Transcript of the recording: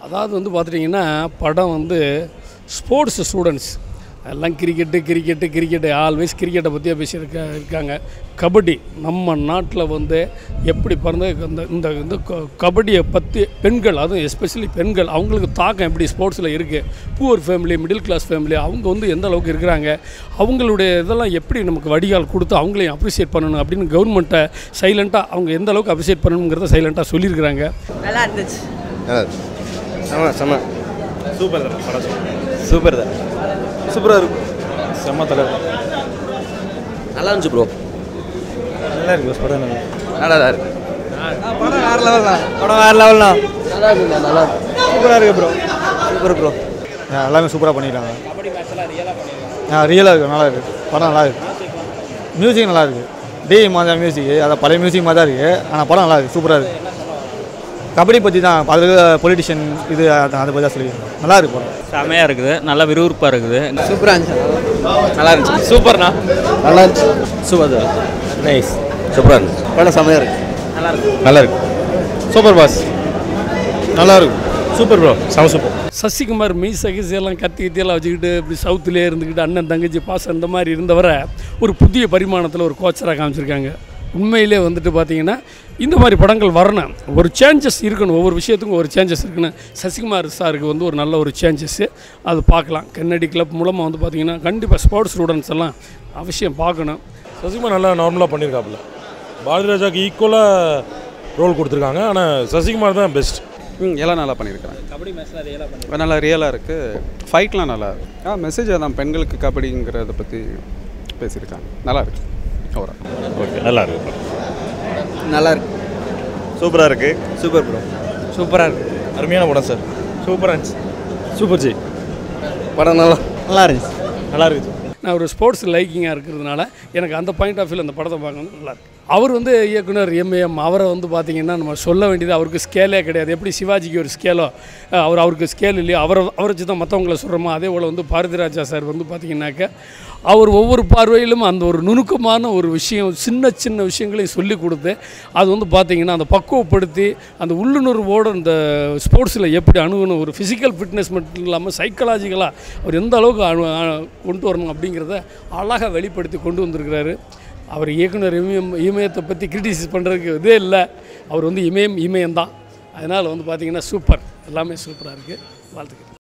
அதாவது வந்து பார்த்துட்டிங்கன்னா படம் வந்து ஸ்போர்ட்ஸ் ஸ்டூடெண்ட்ஸ் எல்லாம் கிரிக்கெட்டு கிரிக்கெட்டு கிரிக்கெட்டு ஆல்வேஸ் கிரிக்கெட்டை பற்றியே பேசியிருக்க இருக்காங்க கபடி நம்ம நாட்டில் வந்து எப்படி பிறந்த இந்த இந்த இந்த க- கபடியை பற்றி பெண்கள் அதுவும் எஸ்பெஷலி பெண்கள் அவங்களுக்கு தாக்கம் எப்படி ஸ்போர்ட்ஸில் இருக்குது poor family middle class family அவங்க வந்து எந்த அளவுக்கு இருக்கிறாங்க அவங்களுடைய இதெல்லாம் எப்படி நமக்கு வடிகால் கொடுத்து அவங்களையும் அப்ரிஷியேட் பண்ணணும் அப்படின்னு கவர்மெண்ட்டை சைலண்ட்டாக அவங்க எந்த அளவுக்கு அப்ரிஷியேட் பண்ணணுங்கிறத சைலண்ட்டாக சொல்லியிருக்கிறாங்க நல்லா இருந்துச்சு செம செம சூப்பர் தான் படம் சூப்பர் தான் சூப்பராக இருக்கும் செம்ம தலைவர் நல்லா இருந்துச்சு ப்ரோ நல்லா இருக்கு boss, படம் நல்லா நல்லா தான் இருக்கு படம் வேறு லெவல் தான் படம் வேறு லெவல் தான் நல்லா இருக்குங்க நல்லா இருக்கு சூப்பராக இருக்கு ப்ரோ சூப்பர் ப்ரோ எல்லாமே சூப்பராக பண்ணிட்டாங்க ஆ ரியலாக இருக்கு நல்லா இருக்கு படம் நல்லா இருக்கு மியூசிக் நல்லா இருக்கு டி மாதிரி தான் மியூசிக் அதை பழைய மியூசிக் மாதிரி தான் இருக்கு ஆனால் படம் நல்லா இருக்கு சூப்பராக இருக்கு கபடி பற்றி தான் அது பொலிட்டிஷியன் இது அதை அதை பற்றி தான் சொல்லியிருக்கேன் நல்லா இருக்கு படம் செமையாக இருக்குது நல்லா விறுவிறுப்பாக இருக்குது சூப்பராக இருந்துச்சு நல்லா இருந்துச்சு சூப்பர்ண்ணா நல்லா இருந்துச்சு சூப்பர் தான் நைஸ் சூப்பராக இருந்துச்சு படம் செம்மையாக இருக்கு நல்லா இருக்கு சூப்பர் பாஸ் நல்லா இருக்கும் சூப்பர் ப்ரோ செம சூப்பர் சசிகுமார் மீச கீசையெல்லாம் கத்தி கத்தியெல்லாம் வச்சுக்கிட்டு இப்படி சவுத்துலேயே இருந்துக்கிட்டு அண்ணன் தங்கச்சி பாசம் இந்த மாதிரி இருந்தவரை ஒரு புதிய பரிமாணத்தில் ஒரு கோச்சராக காமிச்சிருக்காங்க உண்மையிலே வந்துட்டு பார்த்தீங்கன்னா இந்த மாதிரி படங்கள் வரணும் ஒரு சேஞ்சஸ் இருக்கணும் ஒவ்வொரு விஷயத்துக்கும் ஒரு சேஞ்சஸ் இருக்கணும் சசிகுமார் சாருக்கு வந்து ஒரு நல்ல ஒரு சேஞ்சஸ்ஸு அது பார்க்கலாம் கன்னடி கிளப் மூலமாக வந்து பார்த்தீங்கன்னா கண்டிப்பாக ஸ்போர்ட்ஸ் ஸ்டூடெண்ட்ஸ் எல்லாம் அவசியம் பார்க்கணும் சசிகுமார் நல்லா நார்மலாக பண்ணியிருக்காப்புல பாரதி ராஜாக்கு ஈக்குவலாக ரோல் கொடுத்துருக்காங்க ஆனால் சசிகுமார் தான் பெஸ்ட் ம் எல்லாம் நல்லா பண்ணியிருக்காங்க கபடி மேட்ச்லாம் நல்லா ரியலாக இருக்குது ஃபைட்லாம் நல்லா இருக்கு ஆ மெசேஜ் அதான் பெண்களுக்கு கபடிங்கிறத பற்றி பேசியிருக்காங்க நல்லா இருக்கு ஓவரா ஓகே நல்லா இருக்கு நல்லா இருக்கு சூப்பராக இருக்கு சூப்பர் ப்ரோ சூப்பராக இருக்கு அருமையான படம் சார் சூப்பராக இருந்துச்சு சூப்பர் ஜி படம் நல்லா நல்லா இருந்துச்சு நல்லா இருக்குது நான் ஒரு ஸ்போர்ட்ஸ் லைக்கிங்காக இருக்கிறதுனால எனக்கு அந்த பாயிண்ட் ஆஃப் வியூவில் அந்த படத்தை பார்க்கணும் நல்லா இருக்கு அவர் வந்து இயக்குனர் எம்ஏஎம் அவரை வந்து பார்த்தீங்கன்னா நம்ம சொல்ல வேண்டியது அவருக்கு ஸ்கேலே கிடையாது எப்படி சிவாஜிக்கு ஒரு ஸ்கேலோ அஹ் அவர் அவருக்கு ஸ்கேல் இல்லையோ அவரை அவரை வச்சு தான் மற்றவங்கள சொல்கிறோமோ அதே போல் வந்து பாரதிராஜா சார் வந்து பார்த்தீங்கன்னாக்க அவர் ஒவ்வொரு பார்வையிலும் அந்த ஒரு நுணுக்கமான ஒரு விஷயம் சின்ன சின்ன விஷயங்களையும் சொல்லி கொடுத்து அது வந்து பார்த்தீங்கன்னா அந்த பக்குவப்படுத்தி அந்த உள்ளுணர்வோடு அந்த ஸ்போர்ட்ஸில் எப்படி அணுகணும் ஒரு ஃபிசிக்கல் ஃபிட்னஸ் மட்டும் இல்லாமல் சைக்கலாஜிக்கலாக அவர் எந்த அளவுக்கு அணு அ- கொண்டு வரணும் அப்படிங்கிறத அழகாக வெளிப்படுத்தி கொண்டு வந்திருக்கிறாரு அவர் இயக்குனர் இமயம் இமயத்தை பற்றி கிரிட்டிசைஸ் பண்ணுறதுக்கு இதே இல்லை அவர் வந்து இமயம் இமயம் தான் அதனால் வந்து பார்த்தீங்கன்னா சூப்பர் எல்லாமே சூப்பராக இருக்குது வாழ்த்துக்கள்